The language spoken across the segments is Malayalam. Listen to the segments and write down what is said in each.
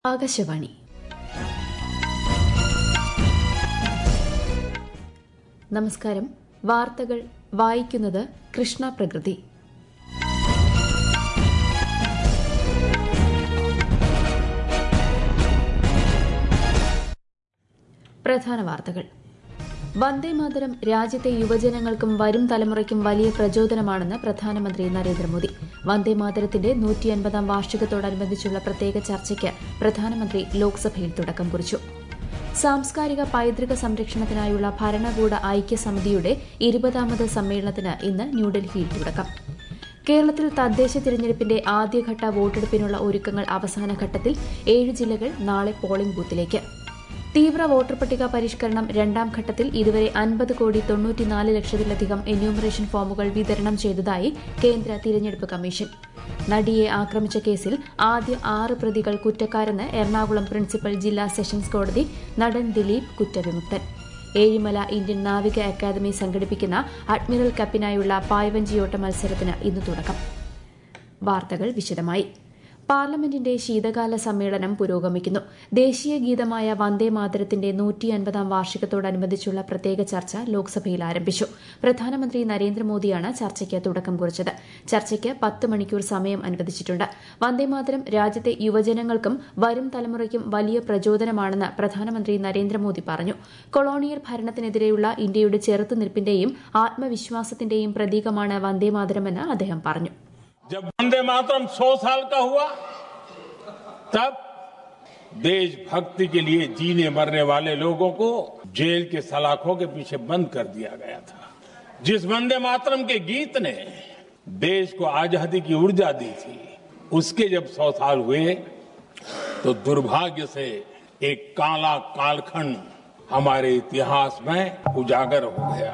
ആകാശവാണി നമസ്കാരം വാർത്തകൾ വായിക്കുന്നത് കൃഷ്ണ പ്രകൃതി പ്രധാന വാർത്തകൾ വന്ദേമാതരം രാജ്യത്തെ യുവജനങ്ങൾക്കും വരും തലമുറയ്ക്കും വലിയ പ്രചോദനമാണെന്ന് പ്രധാനമന്ത്രി നരേന്ദ്രമോദി വന്ദേമാതരത്തിന്റെ നൂറ്റി അൻപതാം വാർഷികത്തോടനുബന്ധിച്ചുള്ള പ്രത്യേക ചർച്ചയ്ക്ക് പ്രധാനമന്ത്രി ലോക്സഭയിൽ തുടക്കം കുറിച്ചു സാംസ്കാരിക പൈതൃക സംരക്ഷണത്തിനായുള്ള ഭരണകൂട ഐക്യസമിതിയുടെ ഇരുപതാമത് സമ്മേളനത്തിന് ഇന്ന് ന്യൂഡൽഹിയിൽ തുടക്കം കേരളത്തിൽ തദ്ദേശ തിരഞ്ഞെടുപ്പിന്റെ ആദ്യഘട്ട വോട്ടെടുപ്പിനുള്ള ഒരുക്കങ്ങൾ അവസാന ഘട്ടത്തിൽ ഏഴ് ജില്ലകൾ നാളെ പോളിംഗ് ബൂത്തിലേക്ക് തീവ്ര വോട്ടർ പട്ടിക പരിഷ്കരണം രണ്ടാം ഘട്ടത്തിൽ ഇതുവരെ അൻപത് കോടി തൊണ്ണൂറ്റിനാല് ലക്ഷത്തിലധികം എന്യൂമറേഷൻ ഫോമുകൾ വിതരണം ചെയ്തതായി കേന്ദ്ര തിരഞ്ഞെടുപ്പ് കമ്മീഷൻ നടിയെ ആക്രമിച്ച കേസിൽ ആദ്യ ആറ് പ്രതികൾ കുറ്റക്കാരെന്ന് എറണാകുളം പ്രിൻസിപ്പൽ ജില്ലാ സെഷൻസ് കോടതി നടൻ ദിലീപ് കുറ്റവിമുക്തൻ ഏഴിമല ഇന്ത്യൻ നാവിക അക്കാദമി സംഘടിപ്പിക്കുന്ന അഡ്മിറൽ കപ്പിനായുള്ള പായ്വഞ്ചിയോട്ട മത്സരത്തിന് ഇന്ന് തുടക്കം വാർത്തകൾ വിശദമായി പാർലമെന്റിന്റെ ശീതകാല സമ്മേളനം പുരോഗമിക്കുന്നു ദേശീയ ഗീതമായ വന്ദേമാതരത്തിന്റെ നൂറ്റി അൻപതാം വാർഷികത്തോടനുബന്ധിച്ചുള്ള പ്രത്യേക ചർച്ച ലോക്സഭയിൽ ആരംഭിച്ചു പ്രധാനമന്ത്രി നരേന്ദ്രമോദിയാണ് ചർച്ചയ്ക്ക് തുടക്കം കുറിച്ചത് ചർച്ചയ്ക്ക് പത്ത് മണിക്കൂർ സമയം അനുവദിച്ചിട്ടുണ്ട് വന്ദേമാതരം രാജ്യത്തെ യുവജനങ്ങൾക്കും വരും തലമുറയ്ക്കും വലിയ പ്രചോദനമാണെന്ന് പ്രധാനമന്ത്രി നരേന്ദ്രമോദി പറഞ്ഞു കൊളോണിയൽ ഭരണത്തിനെതിരെയുള്ള ഇന്ത്യയുടെ ചെറുത്തുനിൽപ്പിന്റെയും ആത്മവിശ്വാസത്തിന്റെയും പ്രതീകമാണ് വന്ദേമാതരമെന്ന് അദ്ദേഹം പറഞ്ഞു जब वंदे मातरम सौ साल का हुआ तब देशभक्ति के लिए जीने मरने वाले लोगों को जेल के सलाखों के पीछे बंद कर दिया गया था जिस वंदे मातरम के गीत ने देश को आजादी की ऊर्जा दी थी उसके जब सौ साल हुए तो दुर्भाग्य से एक काला कालखंड हमारे इतिहास में उजागर हो गया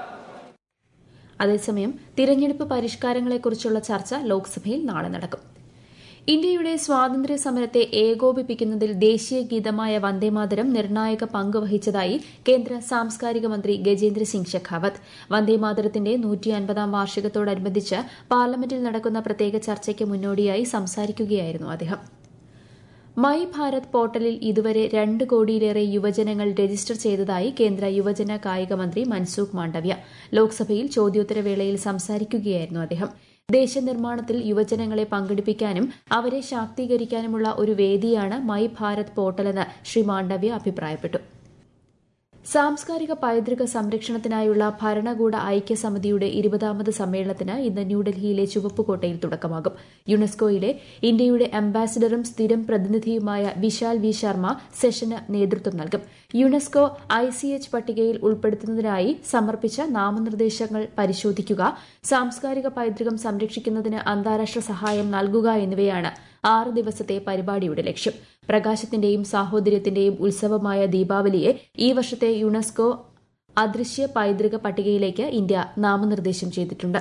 അതേസമയം തിരഞ്ഞെടുപ്പ് പരിഷ്കാരങ്ങളെക്കുറിച്ചുള്ള ചർച്ച ലോക്സഭയിൽ നാളെ നടക്കും ഇന്ത്യയുടെ സ്വാതന്ത്ര്യ സമരത്തെ ഏകോപിപ്പിക്കുന്നതിൽ ദേശീയ ഗീതമായ വന്ദേമാതരം നിർണായക പങ്ക് വഹിച്ചതായി കേന്ദ്ര സാംസ്കാരിക മന്ത്രി ഗജേന്ദ്ര സിംഗ് ഷെഖാവത്ത് വന്ദേമാതരത്തിന്റെ നൂറ്റി അൻപതാം വാർഷികത്തോടനുബന്ധിച്ച് പാർലമെന്റിൽ നടക്കുന്ന പ്രത്യേക ചർച്ചയ്ക്ക് മുന്നോടിയായി സംസാരിക്കുകയായിരുന്നു അദ്ദേഹം മൈ ഭാരത് പോർട്ടലിൽ ഇതുവരെ രണ്ട് കോടിയിലേറെ യുവജനങ്ങൾ രജിസ്റ്റർ ചെയ്തതായി കേന്ദ്ര യുവജന കായിക മന്ത്രി മൻസൂഖ് മാണ്ഡവ്യ ലോക്സഭയിൽ ചോദ്യോത്തരവേളയിൽ സംസാരിക്കുകയായിരുന്നു അദ്ദേഹം ദേശനിർമ്മാണത്തിൽ യുവജനങ്ങളെ പങ്കെടുപ്പിക്കാനും അവരെ ശാക്തീകരിക്കാനുമുള്ള ഒരു വേദിയാണ് മൈ ഭാരത് പോർട്ടലെന്ന് ശ്രീ മാണ്ഡവ്യ അഭിപ്രായപ്പെട്ടു സാംസ്കാരിക പൈതൃക സംരക്ഷണത്തിനായുള്ള ഭരണകൂട ഐക്യസമിതിയുടെ ഇരുപതാമത് സമ്മേളനത്തിന് ഇന്ന് ന്യൂഡൽഹിയിലെ ചുവപ്പുകോട്ടയിൽ തുടക്കമാകും യുനെസ്കോയിലെ ഇന്ത്യയുടെ അംബാസിഡറും സ്ഥിരം പ്രതിനിധിയുമായ വിശാൽ വി ശർമ്മ സെഷന് നേതൃത്വം നൽകും യുനെസ്കോ ഐസിഎച്ച് പട്ടികയിൽ ഉൾപ്പെടുത്തുന്നതിനായി സമർപ്പിച്ച നാമനിർദ്ദേശങ്ങൾ പരിശോധിക്കുക സാംസ്കാരിക പൈതൃകം സംരക്ഷിക്കുന്നതിന് അന്താരാഷ്ട്ര സഹായം നൽകുക എന്നിവയാണ് ആറ് ദിവസത്തെ പരിപാടിയുടെ ലക്ഷ്യം പ്രകാശത്തിന്റെയും സാഹോദര്യത്തിന്റെയും ഉത്സവമായ ദീപാവലിയെ ഈ വർഷത്തെ യുനെസ്കോ അദൃശ്യ പൈതൃക പട്ടികയിലേക്ക് ഇന്ത്യ നാമനിർദ്ദേശം ചെയ്തിട്ടുണ്ട്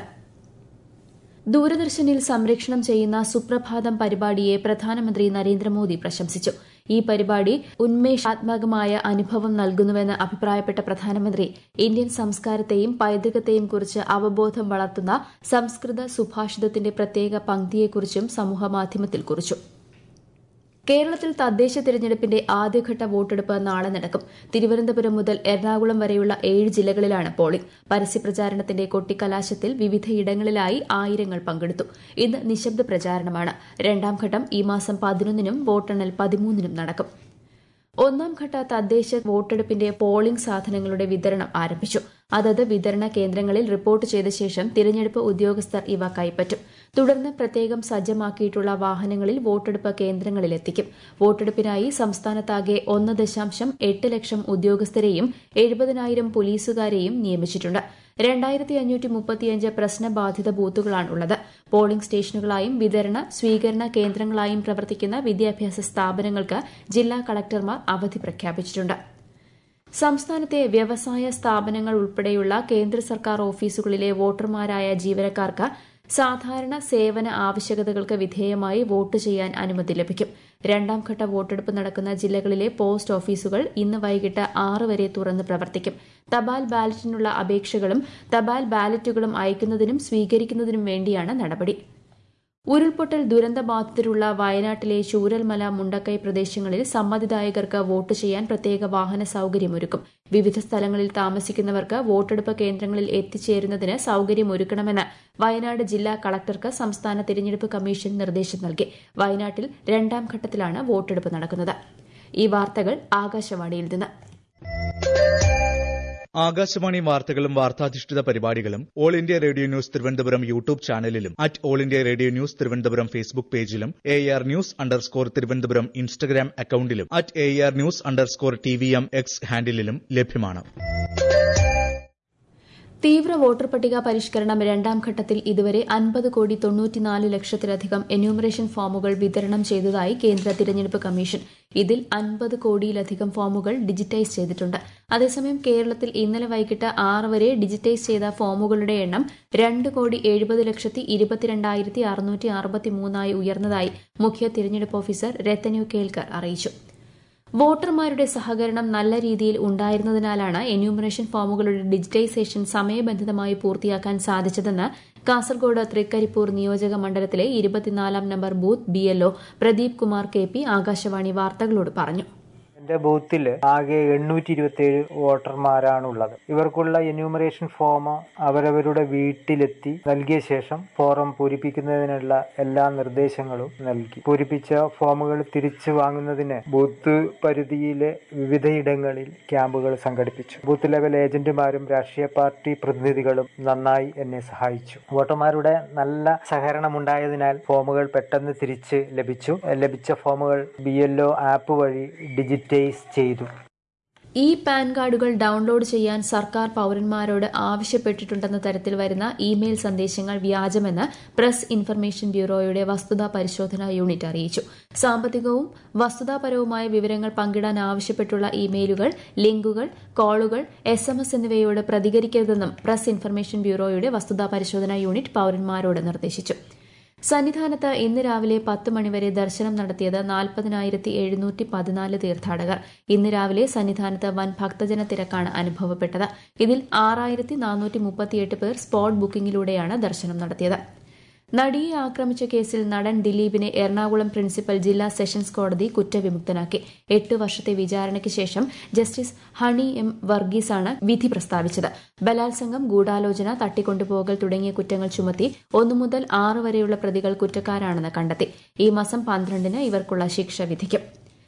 ദൂരദർശനിൽ സംരക്ഷണം ചെയ്യുന്ന സുപ്രഭാതം പരിപാടിയെ പ്രധാനമന്ത്രി നരേന്ദ്രമോദി പ്രശംസിച്ചു ഈ പരിപാടി ഉന്മേഷാത്മകമായ അനുഭവം നൽകുന്നുവെന്ന് അഭിപ്രായപ്പെട്ട പ്രധാനമന്ത്രി ഇന്ത്യൻ സംസ്കാരത്തെയും പൈതൃകത്തെയും കുറിച്ച് അവബോധം വളർത്തുന്ന സംസ്കൃത സുഭാഷിതത്തിന്റെ പ്രത്യേക പങ്ക്തിയെക്കുറിച്ചും സമൂഹമാധ്യമത്തിൽ കുറിച്ചു കേരളത്തിൽ തദ്ദേശ തിരഞ്ഞെടുപ്പിന്റെ ആദ്യഘട്ട വോട്ടെടുപ്പ് നാളെ നടക്കും തിരുവനന്തപുരം മുതൽ എറണാകുളം വരെയുള്ള ഏഴ് ജില്ലകളിലാണ് പോളിംഗ് പരസ്യപ്രചാരണത്തിന്റെ കൊട്ടിക്കലാശത്തിൽ വിവിധയിടങ്ങളിലായി ആയിരങ്ങൾ പങ്കെടുത്തു ഇന്ന് നിശബ്ദ പ്രചാരണമാണ് രണ്ടാം ഘട്ടം ഈ മാസം പതിനൊന്നിനും വോട്ടെണ്ണൽ പതിമൂന്നിനും നടക്കും ഒന്നാം ഘട്ട തദ്ദേശ വോട്ടെടുപ്പിന്റെ പോളിംഗ് സാധനങ്ങളുടെ വിതരണം ആരംഭിച്ചു അതത് വിതരണ കേന്ദ്രങ്ങളിൽ റിപ്പോർട്ട് ചെയ്ത ശേഷം തിരഞ്ഞെടുപ്പ് ഉദ്യോഗസ്ഥർ ഇവ കൈപ്പറ്റും തുടർന്ന് പ്രത്യേകം സജ്ജമാക്കിയിട്ടുള്ള വാഹനങ്ങളിൽ വോട്ടെടുപ്പ് കേന്ദ്രങ്ങളിലെത്തിക്കും വോട്ടെടുപ്പിനായി സംസ്ഥാനത്താകെ ഒന്ന് ദശാംശം എട്ട് ലക്ഷം ഉദ്യോഗസ്ഥരെയും എഴുപതിനായിരം പോലീസുകാരെയും നിയമിച്ചിട്ടുണ്ട് രണ്ടായിരത്തി അഞ്ഞൂറ്റി മുപ്പത്തിയഞ്ച് പ്രശ്നബാധിത ബൂത്തുകളാണുള്ളത് പോളിംഗ് സ്റ്റേഷനുകളായും വിതരണ സ്വീകരണ കേന്ദ്രങ്ങളായും പ്രവർത്തിക്കുന്ന വിദ്യാഭ്യാസ സ്ഥാപനങ്ങൾക്ക് ജില്ലാ കളക്ടർമാർ അവധി പ്രഖ്യാപിച്ചിട്ടുണ്ട് സംസ്ഥാനത്തെ വ്യവസായ സ്ഥാപനങ്ങൾ ഉൾപ്പെടെയുള്ള കേന്ദ്ര സർക്കാർ ഓഫീസുകളിലെ വോട്ടർമാരായ ജീവനക്കാർക്ക് സാധാരണ സേവന ആവശ്യകതകൾക്ക് വിധേയമായി വോട്ട് ചെയ്യാൻ അനുമതി ലഭിക്കും രണ്ടാം ഘട്ട വോട്ടെടുപ്പ് നടക്കുന്ന ജില്ലകളിലെ പോസ്റ്റ് ഓഫീസുകൾ ഇന്ന് വൈകിട്ട് ആറ് വരെ തുറന്ന് പ്രവർത്തിക്കും തപാൽ ബാലറ്റിനുള്ള അപേക്ഷകളും തപാൽ ബാലറ്റുകളും അയക്കുന്നതിനും സ്വീകരിക്കുന്നതിനും വേണ്ടിയാണ് നടപടി ഉരുൾപൊട്ടൽ ദുരന്തബാധിതരുള്ള വയനാട്ടിലെ ചൂരൽമല മുണ്ടക്കൈ പ്രദേശങ്ങളിൽ സമ്മതിദായകർക്ക് വോട്ട് ചെയ്യാൻ പ്രത്യേക വാഹന സൌകര്യമൊരുക്കും വിവിധ സ്ഥലങ്ങളിൽ താമസിക്കുന്നവർക്ക് വോട്ടെടുപ്പ് കേന്ദ്രങ്ങളിൽ എത്തിച്ചേരുന്നതിന് സൌകര്യമൊരുക്കണമെന്ന് വയനാട് ജില്ലാ കളക്ടർക്ക് സംസ്ഥാന തിരഞ്ഞെടുപ്പ് കമ്മീഷൻ നിർദ്ദേശം നൽകി വയനാട്ടിൽ രണ്ടാം ഘട്ടത്തിലാണ് വോട്ടെടുപ്പ് നടക്കുന്നത് ഈ വാർത്തകൾ ആകാശവാണിയിൽ നിന്ന് ആകാശവാണി വാർത്തകളും വാർത്താധിഷ്ഠിത പരിപാടികളും All India Radio News Thiruvananthapuram YouTube ചാനലിലും at All India Radio News Thiruvananthapuram Facebook പേജിലും A R news underscore Thiruvananthapuram Instagram അക്കൌണ്ടിലും at A R news underscore T V M X ഹാൻഡിലും ലഭ്യമാണ് തീവ്ര വോട്ടർ പട്ടിക പരിഷ്കരണം രണ്ടാം ഘട്ടത്തിൽ ഇതുവരെ അൻപത് കോടി തൊണ്ണൂറ്റിനാല് ലക്ഷത്തിലധികം എന്യൂമറേഷൻ ഫോമുകൾ വിതരണം ചെയ്തതായി കേന്ദ്ര തിരഞ്ഞെടുപ്പ് കമ്മീഷൻ ഇതിൽ അൻപത് കോടിയിലധികം ഫോമുകൾ ഡിജിറ്റൈസ് ചെയ്തിട്ടുണ്ട് അതേസമയം കേരളത്തിൽ ഇന്നലെ വൈകിട്ട് ആറ് വരെ ഡിജിറ്റൈസ് ചെയ്ത ഫോമുകളുടെ എണ്ണം രണ്ട് കോടി എഴുപത് ലക്ഷത്തി ഇരുപത്തിരണ്ടായിരത്തി അറുന്നൂറ്റി അറുപത്തിമൂന്നായി ഉയർന്നതായി മുഖ്യ തിരഞ്ഞെടുപ്പ് ഓഫീസർ രത്തന്യു കേൽക്കർ അറിയിച്ചു വോട്ടർമാരുടെ സഹകരണം നല്ല രീതിയിൽ ഉണ്ടായിരുന്നതിനാലാണ് എന്യൂമറേഷൻ ഫോമുകളുടെ ഡിജിറ്റൈസേഷൻ സമയബന്ധിതമായി പൂർത്തിയാക്കാൻ സാധിച്ചതെന്ന് കാസർഗോഡ് തൃക്കരിപ്പൂർ നിയോജക മണ്ഡലത്തിലെ ഇരുപത്തിനാലാം number booth BLO Pradeep Kumar K P Akashvani വാർത്തകളോട് പറഞ്ഞു എന്റെ ബൂത്തിൽ ആകെ എണ്ണൂറ്റി ഇരുപത്തിയേഴ് വോട്ടർമാരാണുള്ളത് ഇവർക്കുള്ള എന്യൂമറേഷൻ ഫോം അവരവരുടെ വീട്ടിലെത്തി നൽകിയ ശേഷം ഫോറം പൂരിപ്പിക്കുന്നതിനുള്ള എല്ലാ നിർദ്ദേശങ്ങളും നൽകി പൂരിപ്പിച്ച ഫോമുകൾ തിരിച്ചു വാങ്ങുന്നതിന് ബൂത്ത് പരിധിയിലെ വിവിധയിടങ്ങളിൽ ക്യാമ്പുകൾ സംഘടിപ്പിച്ചു ബൂത്ത് ലെവൽ ഏജന്റുമാരും രാഷ്ട്രീയ പാർട്ടി പ്രതിനിധികളും നന്നായി എന്നെ സഹായിച്ചു വോട്ടർമാരുടെ നല്ല സഹകരണമുണ്ടായതിനാൽ ഫോമുകൾ പെട്ടെന്ന് തിരിച്ച് ലഭിച്ചു ലഭിച്ച ഫോമുകൾ ബി ആപ്പ് വഴി ഡിജിറ്റൈസ് ചെയ്തു ഇ പാൻ കാർഡുകൾ ഡൌൺലോഡ് ചെയ്യാൻ സർക്കാർ പൌരന്മാരോട് ആവശ്യപ്പെട്ടിട്ടുണ്ടെന്ന തരത്തിൽ വരുന്ന ഇമെയിൽ സന്ദേശങ്ങൾ വ്യാജമെന്ന് പ്രസ് ഇൻഫർമേഷൻ ബ്യൂറോയുടെ വസ്തുതാ പരിശോധനാ യൂണിറ്റ് അറിയിച്ചു സാമ്പത്തികവും വസ്തുതാപരവുമായ വിവരങ്ങൾ പങ്കിടാൻ ആവശ്യപ്പെട്ടുള്ള ഇമെയിലുകൾ ലിങ്കുകൾ കോളുകൾ എസ് എം എസ് എന്നിവയോട് പ്രതികരിക്കരുതെന്നും പ്രസ് ഇൻഫർമേഷൻ ബ്യൂറോയുടെ വസ്തുതാ പരിശോധനാ യൂണിറ്റ് പൌരന്മാരോട് നിർദ്ദേശിച്ചു സന്നിധാനത്ത് ഇന്ന് രാവിലെ പത്ത് മണിവരെ ദർശനം നടത്തിയത് നാൽപ്പതിനായിരത്തി എഴുന്നൂറ്റി പതിനാല് തീർത്ഥാടകർ ഇന്ന് രാവിലെ സന്നിധാനത്ത് വൻ ഭക്തജന തിരക്കാണ് അനുഭവപ്പെട്ടത് ഇതിൽ ആറായിരത്തി നാനൂറ്റി മുപ്പത്തിയെട്ട് പേർ സ്പോട്ട് ബുക്കിംഗിലൂടെയാണ് ദർശനം നടത്തിയത് നടിയെ ആക്രമിച്ച കേസിൽ നടൻ ദിലീപിനെ എറണാകുളം പ്രിൻസിപ്പൽ ജില്ലാ സെഷൻസ് കോടതി കുറ്റവിമുക്തനാക്കി എട്ട് വർഷത്തെ വിചാരണയ്ക്ക് ശേഷം ജസ്റ്റിസ് ഹണി എം വർഗീസാണ് വിധി പ്രസ്താവിച്ചത് ബലാത്സംഗം ഗൂഢാലോചന തട്ടിക്കൊണ്ടുപോകൽ തുടങ്ങിയ കുറ്റങ്ങൾ ചുമത്തി ഒന്നു മുതൽ ആറ് വരെയുള്ള പ്രതികൾ കുറ്റക്കാരാണെന്ന് കണ്ടെത്തി ഈ മാസം പന്ത്രണ്ടിന് ഇവർക്കുള്ള ശിക്ഷ വിധിക്കും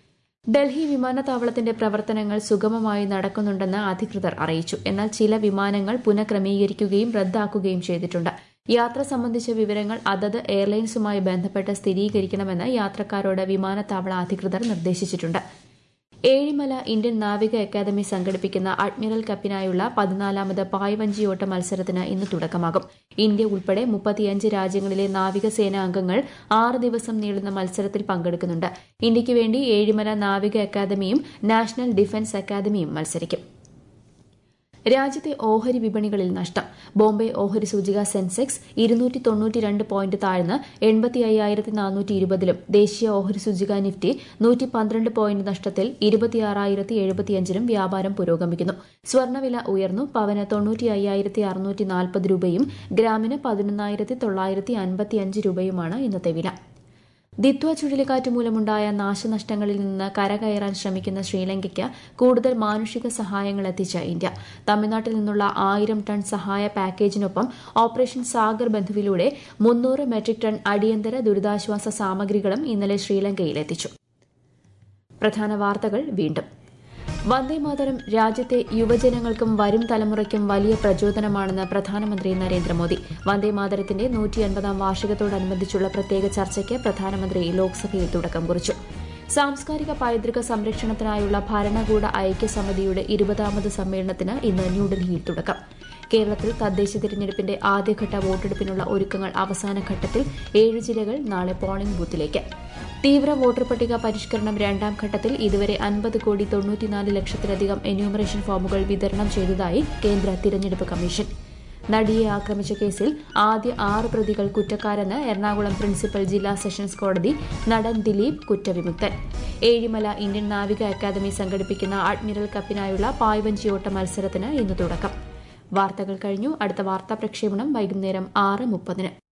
ഡൽഹി വിമാനത്താവളത്തിന്റെ പ്രവർത്തനങ്ങൾ സുഗമമായി നടക്കുന്നുണ്ടെന്ന് അധികൃതർ അറിയിച്ചു എന്നാൽ ചില വിമാനങ്ങൾ പുനഃക്രമീകരിക്കുകയും റദ്ദാക്കുകയും ചെയ്തിട്ടുണ്ട് യാത്ര സംബന്ധിച്ച വിവരങ്ങൾ അതത് എയർലൈൻസുമായി ബന്ധപ്പെട്ട് സ്ഥിരീകരിക്കണമെന്ന് യാത്രക്കാരോട് വിമാനത്താവള അധികൃതർ നിർദ്ദേശിച്ചിട്ടുണ്ട് ഏഴിമല ഇന്ത്യൻ നാവിക അക്കാദമി സംഘടിപ്പിക്കുന്ന അഡ്മിറൽ കപ്പിനായുള്ള പതിനാലാമത് പായ്വഞ്ചിയോട്ട മത്സരത്തിന് ഇന്ന് തുടക്കമാകും ഇന്ത്യ ഉൾപ്പെടെ മുപ്പത്തിയഞ്ച് രാജ്യങ്ങളിലെ നാവികസേനാ അംഗങ്ങൾ ആറ് ദിവസം നീളുന്ന മത്സരത്തിൽ പങ്കെടുക്കുന്നുണ്ട് ഇന്ത്യയ്ക്ക് വേണ്ടി ഏഴിമല നാവിക അക്കാദമിയും നാഷണൽ ഡിഫൻസ് അക്കാദമിയും മത്സരിക്കും രാജ്യത്തെ ഓഹരി വിപണികളിൽ നഷ്ടം ബോംബെ ഓഹരി സൂചിക സെൻസെക്സ് ഇരുന്നൂറ്റി തൊണ്ണൂറ്റിരണ്ട് പോയിന്റ് താഴ്ന്ന് എൺപത്തി അയ്യായിരത്തി നാനൂറ്റി ഇരുപതിലും ദേശീയ ഓഹരി സൂചിക നിഫ്റ്റി നൂറ്റി പന്ത്രണ്ട് പോയിന്റ് നഷ്ടത്തിൽ ഇരുപത്തിയാറായിരത്തി എഴുപത്തിയഞ്ചിനും വ്യാപാരം പുരോഗമിക്കുന്നു സ്വർണ്ണവില ഉയർന്നു പവന് തൊണ്ണൂറ്റി അയ്യായിരത്തി അറുന്നൂറ്റി നാൽപ്പത് രൂപയും ഗ്രാമിന് പതിനൊന്നായിരത്തി തൊള്ളായിരത്തി അൻപത്തിയഞ്ച് രൂപയുമാണ് ഇന്നത്തെ വില ദിത്വ ചുഴലിക്കാറ്റ് മൂലമുണ്ടായ നാശനഷ്ടങ്ങളിൽ നിന്ന് കരകയറാൻ ശ്രമിക്കുന്ന ശ്രീലങ്കയ്ക്ക് കൂടുതൽ മാനുഷിക സഹായങ്ങൾ എത്തിച്ച ഇന്ത്യ തമിഴ്നാട്ടിൽ നിന്നുള്ള ആയിരം ടൺ സഹായ പാക്കേജിനൊപ്പം ഓപ്പറേഷൻ സാഗർ ബന്ധുവിലൂടെ മുന്നൂറ് മെട്രിക് ടൺ അടിയന്തര ദുരിതാശ്വാസ സാമഗ്രികളും ഇന്നലെ ശ്രീലങ്കയിൽ എത്തിച്ചു പ്രധാന വാർത്തകൾ വീണ്ടും വന്ദേമാതരം രാജ്യത്തെ യുവജനങ്ങൾക്കും വരും തലമുറയ്ക്കും വലിയ പ്രചോദനമാണെന്ന് പ്രധാനമന്ത്രി നരേന്ദ്രമോദി വന്ദേമാതരത്തിന്റെ നൂറ്റി അൻപതാം വാർഷികത്തോടനുബന്ധിച്ചുള്ള പ്രത്യേക ചർച്ചയ്ക്ക് പ്രധാനമന്ത്രി ലോക്സഭയിൽ തുടക്കം കുറിച്ചു സാംസ്കാരിക പൈതൃക സംരക്ഷണത്തിനായുള്ള ഭരണകൂട ഐക്യസമിതിയുടെ ഇരുപതാമത് സമ്മേളനത്തിന് ഇന്ന് ന്യൂഡൽഹിയിൽ തുടക്കം കേരളത്തിൽ തദ്ദേശ തിരഞ്ഞെടുപ്പിന്റെ ആദ്യഘട്ട വോട്ടെടുപ്പിനുള്ള ഒരുക്കങ്ങൾ അവസാന ഘട്ടത്തിൽ ഏഴ് ജില്ലകൾ നാളെ പോളിംഗ് ബൂത്തിലേക്ക് തീവ്ര വോട്ടർ പട്ടിക പരിഷ്കരണം രണ്ടാം ഘട്ടത്തിൽ ഇതുവരെ അൻപത് കോടി തൊണ്ണൂറ്റിനാല് ലക്ഷത്തിലധികം എന്യൂമറേഷൻ ഫോമുകൾ വിതരണം ചെയ്തതായി കേന്ദ്ര തിരഞ്ഞെടുപ്പ് കമ്മീഷൻ നടിയെ ആക്രമിച്ച കേസിൽ ആദ്യ ആറ് പ്രതികൾ കുറ്റക്കാരെന്ന് എറണാകുളം പ്രിൻസിപ്പൽ ജില്ലാ സെഷൻസ് കോടതി നടൻ ദിലീപ് കുറ്റവിമുക്തൻ ഏഴിമല ഇന്ത്യൻ നാവിക അക്കാദമി സംഘടിപ്പിക്കുന്ന അഡ്മിറൽ കപ്പിനായുള്ള പായ്വഞ്ചിയോട്ട മത്സരത്തിന് ഇന്ന് തുടക്കം വാർത്തകൾ കഴിഞ്ഞു അടുത്ത വാർത്താ പ്രക്ഷേപണം വൈകുന്നേരം ആറ് മുപ്പതിന്